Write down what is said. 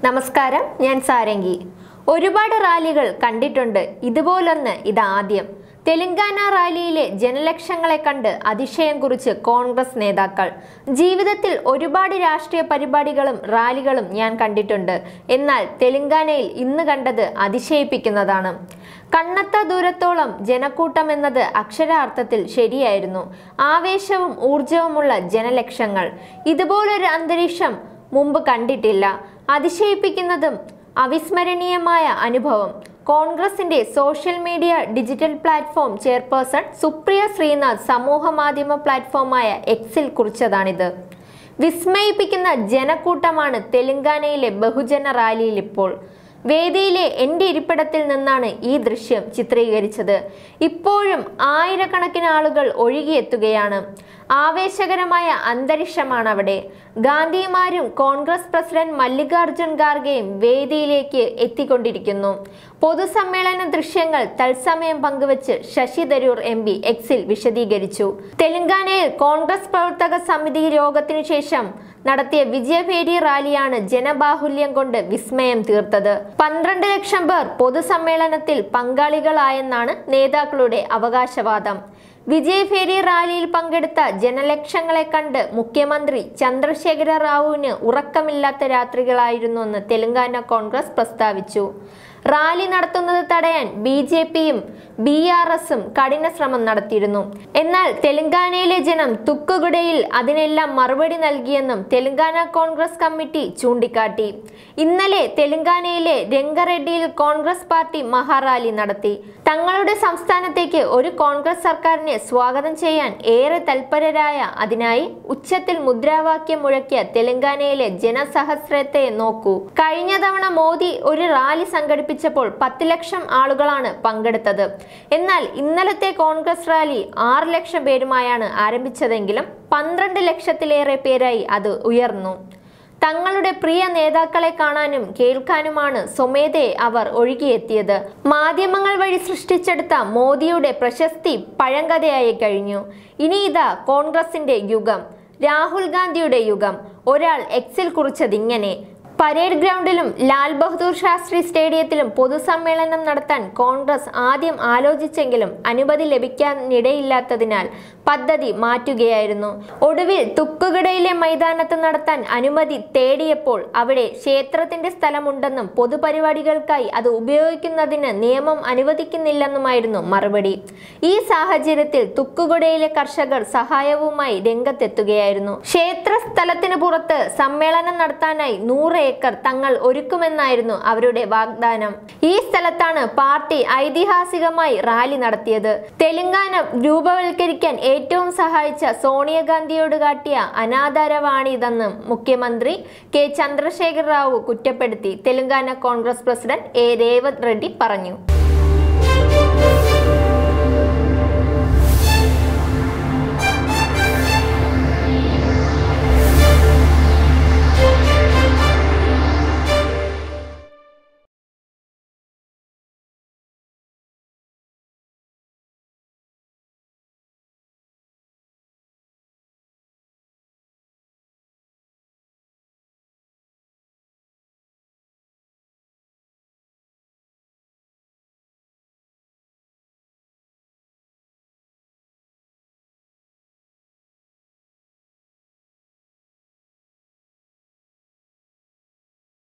നമസ്കാരം ഞാൻ സാരംഗി ഒരുപാട് റാലികൾ കണ്ടിട്ടുണ്ട് ഇതുപോലൊന്ന് ഇതാദ്യം തെലങ്കാന റാലിയിലെ ജനലക്ഷങ്ങളെ കണ്ട് അതിശയം കുറിച്ച് കോൺഗ്രസ് നേതാക്കൾ ജീവിതത്തിൽ ഒരുപാട് രാഷ്ട്രീയ പരിപാടികളും റാലികളും ഞാൻ കണ്ടിട്ടുണ്ട് എന്നാൽ തെലങ്കാനയിൽ ഇന്ന് കണ്ടത് അതിശയിപ്പിക്കുന്നതാണ് കണ്ണത്ത ദൂരത്തോളം ജനക്കൂട്ടം എന്നത് അക്ഷരാർത്ഥത്തിൽ ശരിയായിരുന്നു ആവേശവും ഊർജവുമുള്ള ജനലക്ഷങ്ങൾ ഇതുപോലൊരു അന്തരീക്ഷം മുമ്പ് കണ്ടിട്ടില്ല അതിശയിപ്പിക്കുന്നതും അവിസ്മരണീയമായ അനുഭവം കോൺഗ്രസിന്റെ social media digital platform chairperson Supriya Srinath സമൂഹ മാധ്യമ പ്ലാറ്റ്ഫോമായ എക്സിൽ കുറിച്ചതാണിത് വിസ്മയിപ്പിക്കുന്ന ജനക്കൂട്ടമാണ് തെലങ്കാനയിലെ ബഹുജന റാലിയിൽ ഇപ്പോൾ വേദിയിലെ എൻ്റെ ഇരിപ്പിടത്തിൽ നിന്നാണ് ഈ ദൃശ്യം ചിത്രീകരിച്ചത് ഇപ്പോഴും ആയിരക്കണക്കിന് ആളുകൾ ഒഴുകിയെത്തുകയാണ് ആവേശകരമായ അന്തരീക്ഷമാണ് അവിടെ ഗാന്ധിമാരും കോൺഗ്രസ് പ്രസിഡന്റ് മല്ലികാർജുൻ ഖാർഗെയും വേദിയിലേക്ക് എത്തിക്കൊണ്ടിരിക്കുന്നു പൊതുസമ്മേളന ദൃശ്യങ്ങൾ തത്സമയം പങ്കുവച്ച് ശശി തരൂർ എം പി എക്സിൽ വിശദീകരിച്ചു തെലങ്കാനയിൽ കോൺഗ്രസ് പ്രവർത്തക സമിതി യോഗത്തിനു ശേഷം നടത്തിയ വിജയഭേരി റാലിയാണ് ജനബാഹുല്യം കൊണ്ട് വിസ്മയം തീർത്തത് പന്ത്രണ്ട് ലക്ഷം പേർ പൊതുസമ്മേളനത്തിൽ പങ്കാളികളായെന്നാണ് നേതാക്കളുടെ അവകാശവാദം വിജയഭേരി റാലിയിൽ പങ്കെടുത്ത ജനലക്ഷങ്ങളെ കണ്ട് മുഖ്യമന്ത്രി ചന്ദ്രശേഖര റാവുവിന് ഉറക്കമില്ലാത്ത രാത്രികളായിരുന്നുവെന്ന് തെലങ്കാന കോൺഗ്രസ് പ്രസ്താവിച്ചു റാലി നടത്തുന്നത് തടയാൻ ബി ജെ പിയും ബി ആർ എസും കഠിന ശ്രമം നടത്തിയിരുന്നു എന്നാൽ തെലങ്കാനയിലെ ജനം തുക്കുകുടയിൽ അതിനെല്ലാം മറുപടി നൽകിയെന്നും തെലങ്കാന കോൺഗ്രസ് കമ്മിറ്റി ചൂണ്ടിക്കാട്ടി ഇന്നലെ തെലങ്കാനയിലെ രംഗറെഡ്ഡിയിൽ കോൺഗ്രസ് പാർട്ടി മഹാറാലി നടത്തി തങ്ങളുടെ സംസ്ഥാനത്തേക്ക് ഒരു കോൺഗ്രസ് സർക്കാരിനെ സ്വാഗതം ചെയ്യാൻ ഏറെ തൽപരരായ അതിനായി ഉച്ചത്തിൽ മുദ്രാവാക്യം മുഴക്കിയ തെലങ്കാനയിലെ ജനസഹസ്രത്തെ നോക്കൂ കഴിഞ്ഞ തവണ മോദി ഒരു റാലി സംഘടിപ്പിച്ചപ്പോൾ പത്ത് ലക്ഷം ആളുകളാണ് പങ്കെടുത്തത് എന്നാൽ ഇന്നലത്തെ കോൺഗ്രസ് റാലി ആറ് ലക്ഷം പേരുമായാണ് ആരംഭിച്ചതെങ്കിലും പന്ത്രണ്ട് ലക്ഷത്തിലേറെ പേരായി അത് ഉയർന്നു തങ്ങളുടെ പ്രിയ നേതാക്കളെ കാണാനും കേൾക്കാനുമാണ് സ്വമേധയെ അവർ ഒഴുകിയെത്തിയത് മാധ്യമങ്ങൾ വഴി സൃഷ്ടിച്ചെടുത്ത മോദിയുടെ പ്രശസ്തി പഴങ്കഥയായി കഴിഞ്ഞു ഇനി ഇതാ കോൺഗ്രസിന്റെ യുഗം രാഹുൽ ഗാന്ധിയുടെ യുഗം ഒരാൾ എക്സിൽ കുറിച്ചതിങ്ങനെ പരേഡ് ഗ്രൗണ്ടിലും ലാൽ ബഹദൂർ ശാസ്ത്രി സ്റ്റേഡിയത്തിലും പൊതുസമ്മേളനം നടത്താൻ കോൺഗ്രസ് ആദ്യം ആലോചിച്ചെങ്കിലും അനുമതി ലഭിക്കാനിടയില്ലാത്തതിനാൽ പദ്ധതി മാറ്റുകയായിരുന്നു ഒടുവിൽ തുക്കുകിടയിലെ മൈതാനത്ത് നടത്താൻ അനുമതി തേടിയപ്പോൾ അവിടെ ക്ഷേത്രത്തിന്റെ സ്ഥലമുണ്ടെന്നും പൊതുപരിപാടികൾക്കായി അത് ഉപയോഗിക്കുന്നതിന് നിയമം അനുവദിക്കുന്നില്ലെന്നുമായിരുന്നു മറുപടി ഈ സാഹചര്യത്തിൽ തുക്കുകുടയിലെ കർഷകർ സഹായവുമായി രംഗത്തെത്തുകയായിരുന്നു ക്ഷേത്ര സ്ഥലത്തിന് പുറത്ത് സമ്മേളനം നടത്താനായി നൂറ് ഏക്കർ തങ്ങൾ ഒരുക്കുമെന്നായിരുന്നു അവരുടെ വാഗ്ദാനം ഈ സ്ഥലത്താണ് പാർട്ടി ഐതിഹാസികമായി റാലി നടത്തിയത് തെലങ്കാന രൂപവൽക്കരിക്കാൻ ഏറ്റവും സഹായിച്ച സോണിയാഗാന്ധിയോട് കാട്ടിയ അനാദരവാണിതെന്നും മുഖ്യമന്ത്രി കെ ചന്ദ്രശേഖർ റാവു കുറ്റപ്പെടുത്തി തെലങ്കാന കോൺഗ്രസ് പ്രസിഡന്റ് എ രേവത് റെഡ്ഡി പറഞ്ഞു